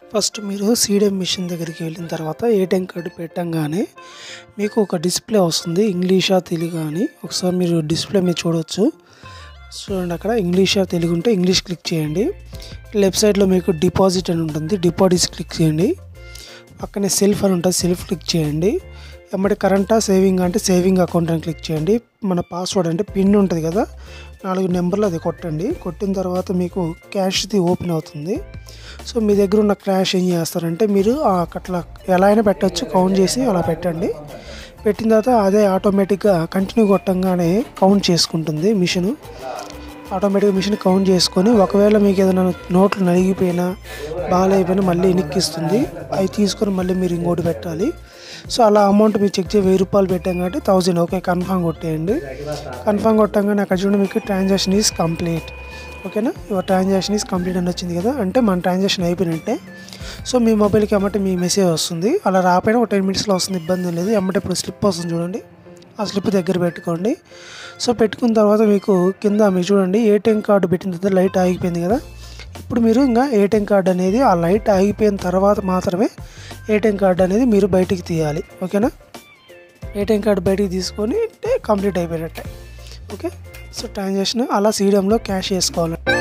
first మీరు CDM machine దగ్గరికి వెళ్ళిన తర్వాత ఏటీఎం కార్డు పెట్టంగానే మీకు ఒక డిస్ప్లే వస్తుంది ఇంగ్లీషా తెలుగు అని ఒకసారి మీరు డిస్ప్లే మీద చూడవచ్చు చూడండి అక్కడ ఇంగ్లీషా తెలుగు ఉంటే ఇంగ్లీష్ క్లిక్ చేయండి లెఫ్ట్ సైడ్లో మీకు డిపాజిట్ అని ఉంటుంది డిపాజిట్ క్లిక్ చేయండి పక్కనే సెల్ఫ్ అని ఉంటుంది సెల్ఫ్ క్లిక్ చేయండి ఎమ్మటి కరెంటా సేవింగ్ అంటే సేవింగ్ అకౌంట్ అని క్లిక్ చేయండి మన పాస్వర్డ్ అంటే పిన్ ఉంటుంది కదా నాలుగు నెంబర్లు అది కొట్టండి కొట్టిన తర్వాత మీకు క్యాష్ది ఓపెన్ అవుతుంది సో మీ దగ్గర ఉన్న క్యాష్ ఏం చేస్తారంటే మీరు ఆ అట్లా ఎలా అయినా పెట్టచ్చు కౌంట్ చేసి అలా పెట్టండి పెట్టిన తర్వాత అదే ఆటోమేటిక్గా కంటిన్యూ కొట్టంగానే కౌంట్ చేసుకుంటుంది మిషన్ ఆటోమేటిక్గా మిషన్ కౌంట్ చేసుకొని ఒకవేళ మీకు ఏదైనా నోట్లు నలిగిపోయినా బాగాలేకపోయినా మళ్ళీ ఎనిక్కిస్తుంది అవి తీసుకొని మళ్ళీ మీరు ఇంకోటి పెట్టాలి సో అలా అమౌంట్ మీరు చెక్ చేసి వెయ్యి రూపాయలు పెట్టాం కాబట్టి థౌజండ్ ఓకే కన్ఫామ్ కొట్టేయండి కన్ఫామ్ కొట్టంగానే అక్కడ చూడండి మీకు ట్రాన్సాక్షన్ ఈజ్ కంప్లీట్ ఓకేనా యువర్ ట్రాన్సాక్షన్ ఈజ్ కంప్లీట్ అని వచ్చింది కదా అంటే మన ట్రాన్సాక్షన్ అయిపోయినట్టే సో మీ మొబైల్కి అమ్మటే మీ మెసేజ్ వస్తుంది అలా రాపోయినా ఒక టెన్ మినిట్స్లో వస్తుంది ఇబ్బంది లేదు అమ్మటే ఇప్పుడు స్లిప్ వస్తుంది చూడండి ఆ స్లిప్ దగ్గర పెట్టుకోండి సో పెట్టుకున్న తర్వాత మీకు కింద మీరు చూడండి ఏటీఎం కార్డు పెట్టిన తర్వాత లైట్ ఆగిపోయింది కదా ఇప్పుడు మీరు ఇంకా ఏటీఎం కార్డు అనేది ఆ లైట్ ఆగిపోయిన తర్వాత మాత్రమే ఏటీఎం కార్డు అనేది మీరు బయటికి తీయాలి ఓకేనా ఏటీఎం కార్డు బయటికి తీసుకొని అంటే కంప్లీట్ అయిపోయినట్టే ఓకే సో ట్రాన్సాక్షన్ అలా సీడియంలో క్యాష్ చేసుకోవాలి